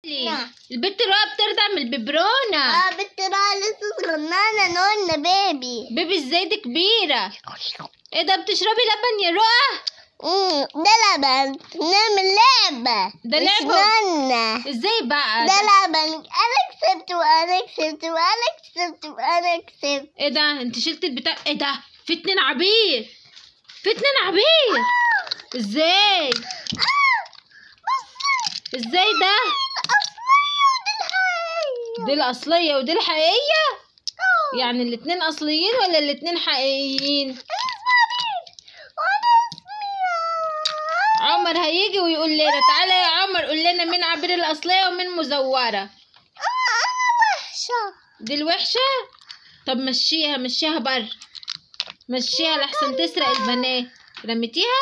نعم. البت رؤى بترضع من الببرونة اه بنت رؤى لسه صغننة نقولنا بيبي بيبي ازاي دي كبيرة ايه ده بتشربي لبن يا رؤى امم ده لبن نعمل لعبة ده لعبة؟ بسناننا. ازاي بقى ده ده؟ لبن انا كسبت وانا كسبت وانا كسبت وانا كسبت ايه ده انت شلت البتاع ايه ده في اتنين عبير في اتنين عبير ازاي ازاي ده دي الاصلية ودي الحقيقية يعني الاتنين اصليين ولا الاتنين حقيقيين عمر هيجي ويقول لنا تعالى يا عمر قول لنا مين عبير الاصلية ومين مزورة دي الوحشة طب مشيها مشيها بره مشيها لحسن تسرق البنات رميتيها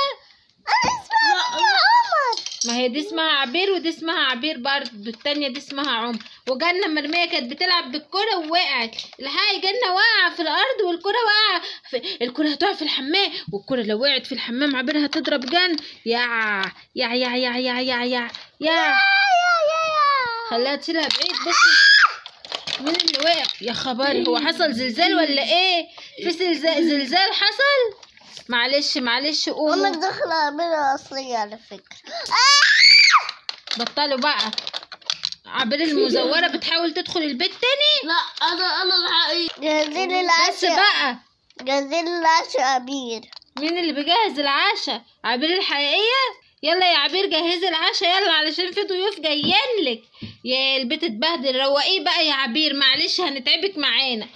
ما هي دي اسمها عبير ودي اسمها عبير برضه التانية دي اسمها عمر وجنة مرمية كانت بتلعب بالكرة ووقعت الحقي جنة واقعة في الأرض والكرة واقعة في... الكرة هتقع في الحمام والكرة لو وقعت في الحمام عبير هتضرب جن يا يا يا يا يا يا يا يا خليها تشيلها بعيد بصي مين اللي وقع يا خبر هو حصل زلزال ولا ايه في زلزال زلزال حصل معلش معلش ماما قوموا داخلة عبيرة أصلية على فكرة بطلوا بقى عبير المزورة بتحاول تدخل البيت تاني لا أنا أنا الحقيقي جاهزين بس للعشاء بقى جاهزين للعشاء عبير مين اللي بيجهز العشاء عبير الحقيقية يلا يا عبير جهزي العشاء يلا علشان في ضيوف جايين لك يا البيت اتبهدل روقيه بقى يا عبير معلش هنتعبك معانا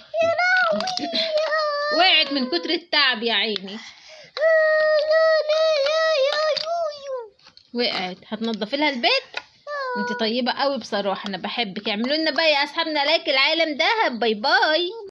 وقعت من كتر التعب يا عيني وقعت هتنضفي لها البيت انت طيبة قوي بصراحة انا بحبك اعملوا لنا بقى يا اصحابنا لايك العالم دهب باي باي